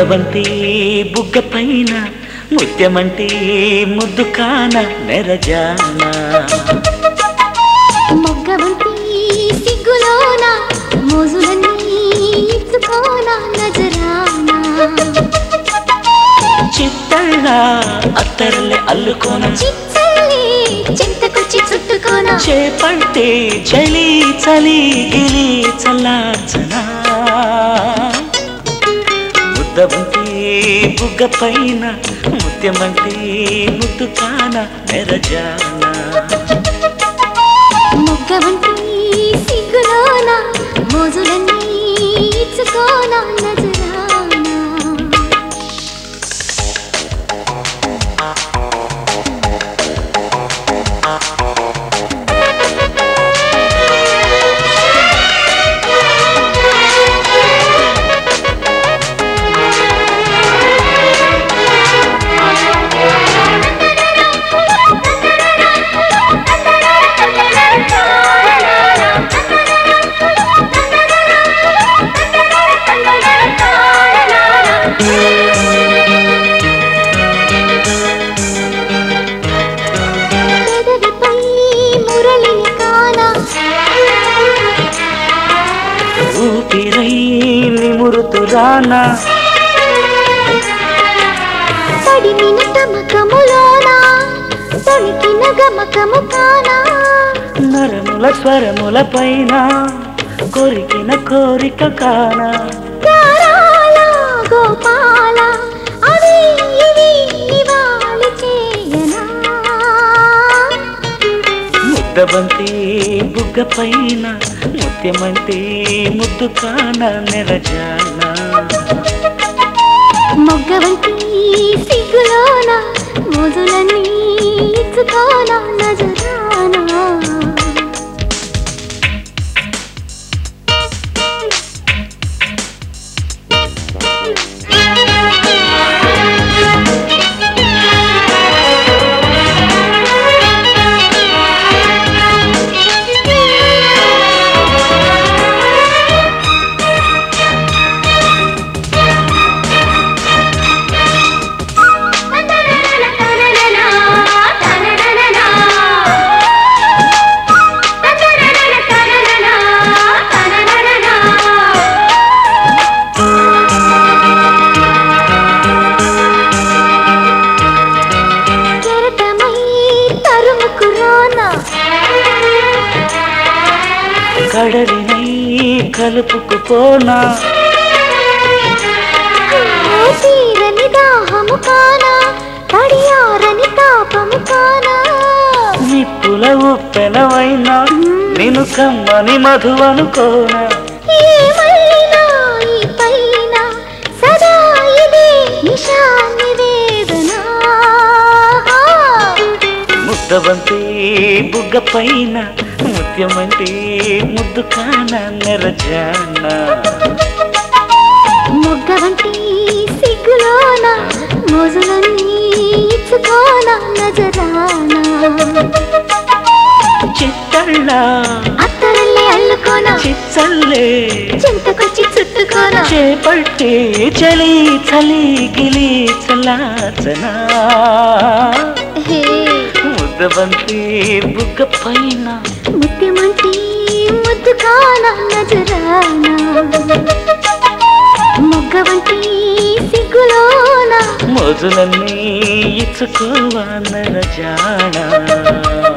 ముద్దవంతి బుగ్గ పైన ముత్యమంటే ముద్దు కాన నెరజానా మొగ్గవంతి సిగ్గులోన మోజులన్నీ ఇచ్చుకోన నజరానా చిత్తళ్ళ అత్తరలే అల్లుకోన చిచ్చల్లి చింతకొచ్చి చుట్టుకోన చేపట్టే చలి చలి గిలి చల్లార్చనా ముద్దవంతి బుగ్గ పైన ముత్యమంటే ముద్దు కాన నెరజానా మొగ్గవంతి సిగ్గులోన మోజులన్నీ ఇచ్చుకోన నజరానా పెదవిపై మురళిని కానా ఊపిరై నిమురుతురానా తడిమిన తమకములోన తొణికిన గమకము కానా నరముల స్వరముల పైన కొరికిన కోరిక కానా గారాల గోపాల అవి ఇవి నివాళి చేయనా ముద్దబంతి బుగ్గ పైన ముత్యమంటే ముద్దు కాన నెరజానా మొగ్గవంతి సిగ్గులోన మోజులన్నీ ఇచ్చుకోన నజరానా కెరటమై తరుముకు రానా కడలినై కలుపుకుపోనా తీరని దాహము కానా తడియారని తాపము కానా నిప్పుల ఉప్పెనవైనా నిన్ను కమ్మని మధువనుకోనా ఏమైనా ఈ పైన సదా ఇదే నిశా నివేదన ముద్దబంతి బుగ్గ పైన ముత్యమంటే ముద్దు కాన నెరజానా మొగ్గవంటి సిగ్గులోన మోజులన్నీ ఇచ్చుకోన నజరానా చిత్తళ్ళ అత్తరల్లే అల్లుకోన చిచ్చల్లే చింతకొచ్చి చుట్టుకోన చేపట్టి చలి చలి గిలి చల్లార్చనా హే ముద్దబంతి బుగ్గ పైన ముత్యమంటి ముద్దు కాన నజరానా మొగ్గవంటి సిగ్గులోన మోజులన్నీ ఇచ్చుకోవా నరజానా